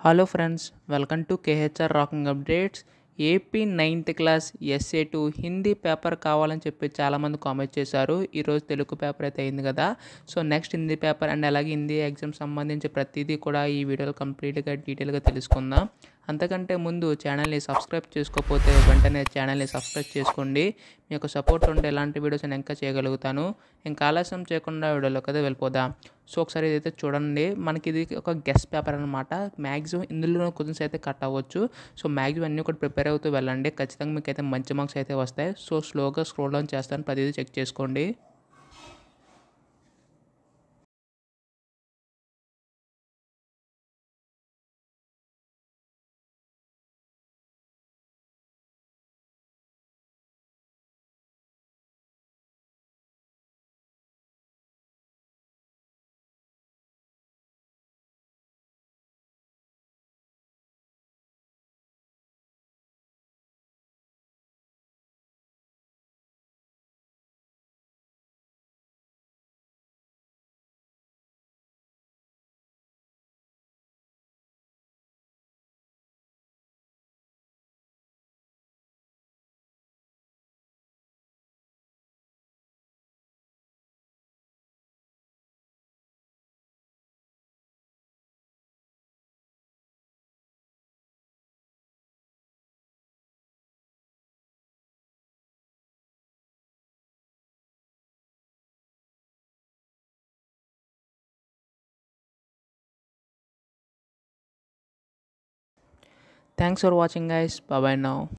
hello friends welcome to KHR rocking updates AP ninth class SA two Hindi paper కావాలని చెప్పి చాలామంది comment చేశారు ఈరోజు తెలుగు పేపర్ అయితే అయింది కదా so next Hindi paper and అలాగే హిందీ ఎగ్జామ్ సంబంధించి ప్రతిదీ కూడా ఈ వీడియోలో కంప్లీట్గా డీటెయిల్గా తెలుసుకుందాం అంతకంటే ముందు ఛానల్ని సబ్స్క్రైబ్ చేసుకోకపోతే వెంటనే ఛానల్ని సబ్స్క్రైబ్ చేసుకోండి మీ యొక్క సపోర్ట్ ఉంటే ఎలాంటి వీడియోస్ నేను ఇంకా చేయగలుగుతాను ఇంకా ఆలస్యం చేయకుండా వీడియోలోకి అయితే వెళ్ళిపోదాం సో ఒకసారి ఇదైతే చూడండి మనకి ఇది ఒక గెస్ట్ పేపర్ అనమాట మ్యాక్సిమం ఇందులో క్వశ్చన్స్ అయితే కట్ అవ్వచ్చు సో మ్యాక్సిమం అన్నీ కూడా ప్రిపేర్ అవుతూ వెళ్ళండి ఖచ్చితంగా మీకు అయితే మంచి మార్క్స్ అయితే వస్తాయి సో స్లోగా స్క్రోల్ డౌన్ చేస్తాను ప్రతిదీ చెక్ చేసుకోండి thanks for watching guys bye now